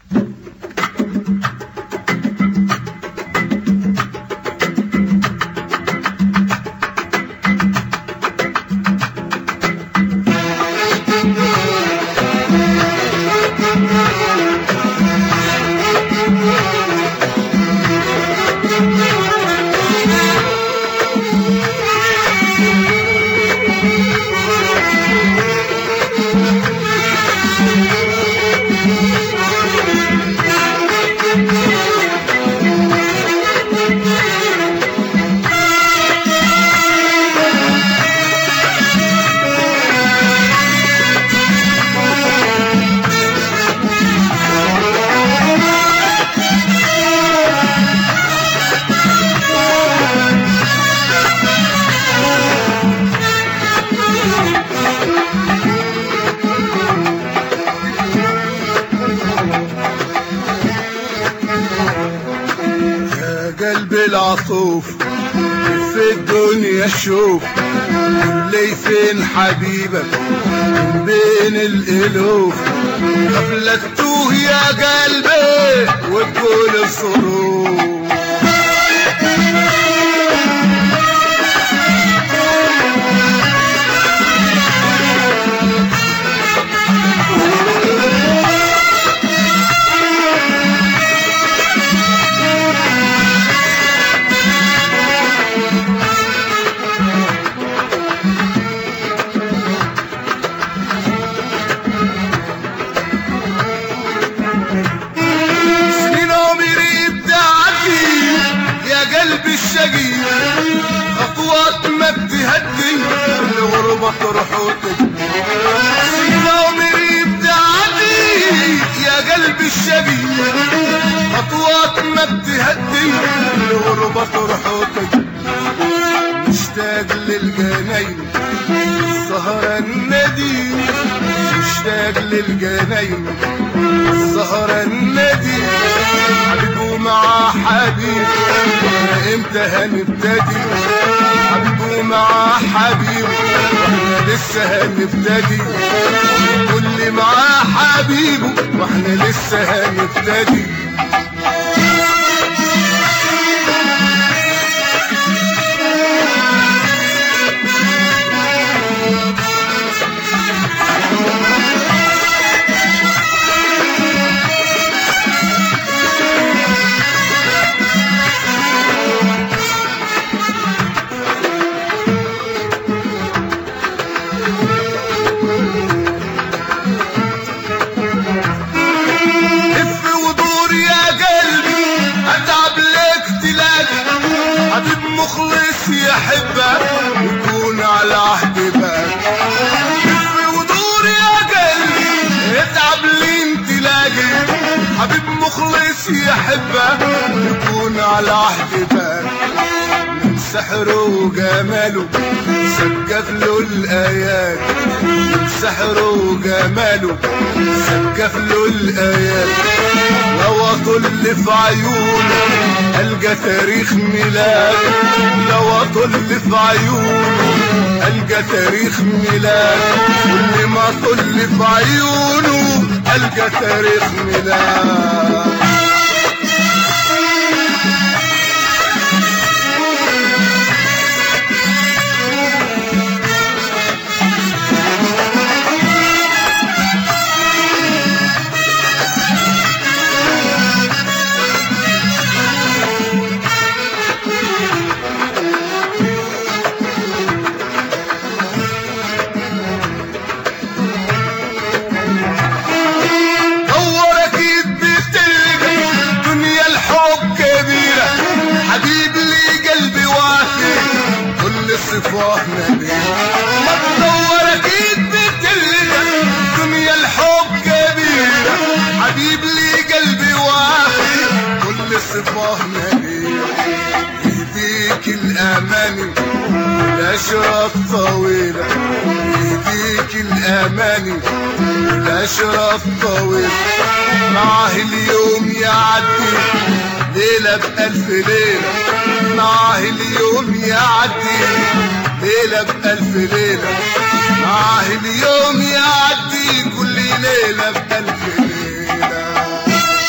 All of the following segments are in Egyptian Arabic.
يا قلبي العطوف في الدنيا شوف لي فين حبيبك من بين الالوف غفلته يا قلبي وتقول الصروف سنين عمري بتعدي يا قلبي الشقي خطوات ما بتهدي الغربة تروح وتجي سنين عمري بتعدي يا قلبي الشقي خطوات ما بتهدي الغربة تروح وتجي مشتاق للجناين السهرة الندي مشتاق للجناين السهرة الندي حبيبه مع حبيب احنا امتى هنبتدي حبيبه مع حبيب احنا لسه هنبتدي كل معاه حبيبه واحنا لسه هنبتدي لف ودور يا قلبي اتعب لك تلاقي حبيب مخلص يحبك ويكون على عهد بالك لف ودور يا قلبي اتعب لين تلاقي حبيب مخلص يحبك ويكون على عهد بالك من سحره وجماله سجف له الايات من سحره وجماله سجف له الايات لو اطل في عيونه القى تاريخ ميلاد لو اطل في عيونه القى تاريخ ميلاد كل ما اطل في عيونه القى تاريخ ميلاد دور اكيد بتلقى دنيا الحب كبيرة حبيب لي قلبي وافي كل صفاه نبيل ما تدور اكيد بتلقى دنيا الحب كبيرة حبيب لي قلبي وافي كل صفاه نبيل يديك الاماني الاشرف طويلة يديك الاماني الاشرف طويل معاه اليوم يعدي ليلة بألف ليلة معاه اليوم يعدي ليلة بألف ليلة معاه اليوم يعدي كل ليلة بألف ليلة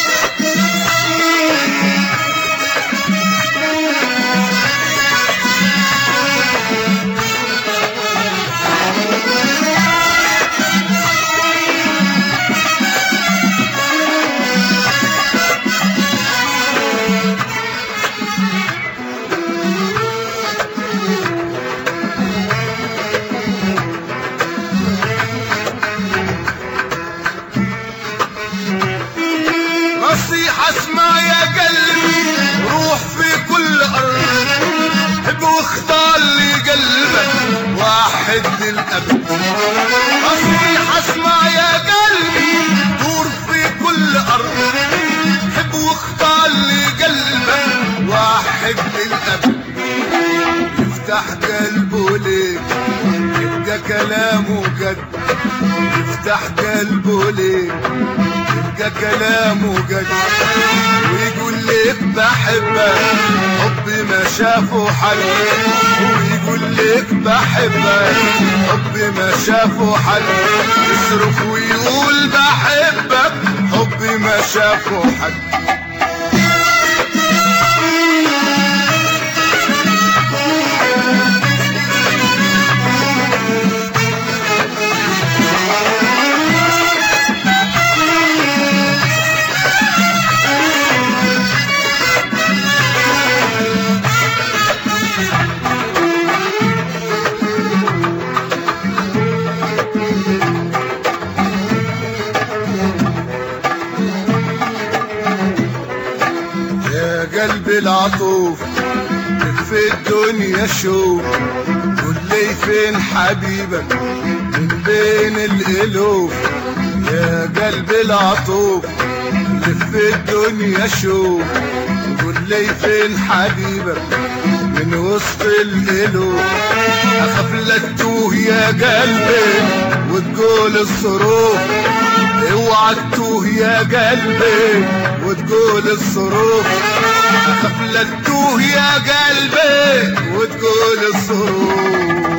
حسمع يا قلبي روح في كل ارض حب واختار لي قلبك واحد للابد اصلي حسمع يا قلبي دور في كل ارض حب واختار لي قلبك واحد للابد يفتح قلبه ليك يبقى كلامه قد يفتح قلبه ليك يبقى كلامه قد ويقول لك بحبك حبي ما شافه حد ويقول لك بحبك حبي ما شافه حد يصرخ ويقول بحبك حبي ما شافه حد يا قلبي العطوف في الدنيا شوف قول لي فين حبيبك من بين الالوف يا قلبي العطوف لف الدنيا شوف قول لي فين حبيبك من وسط الالوف اخاف لا تتوه يا قلبي وتقول الظروف اوعى تتوه يا قلبي وتقول الظروف اخاف لا تتوه يا قلبي وتقول الظروف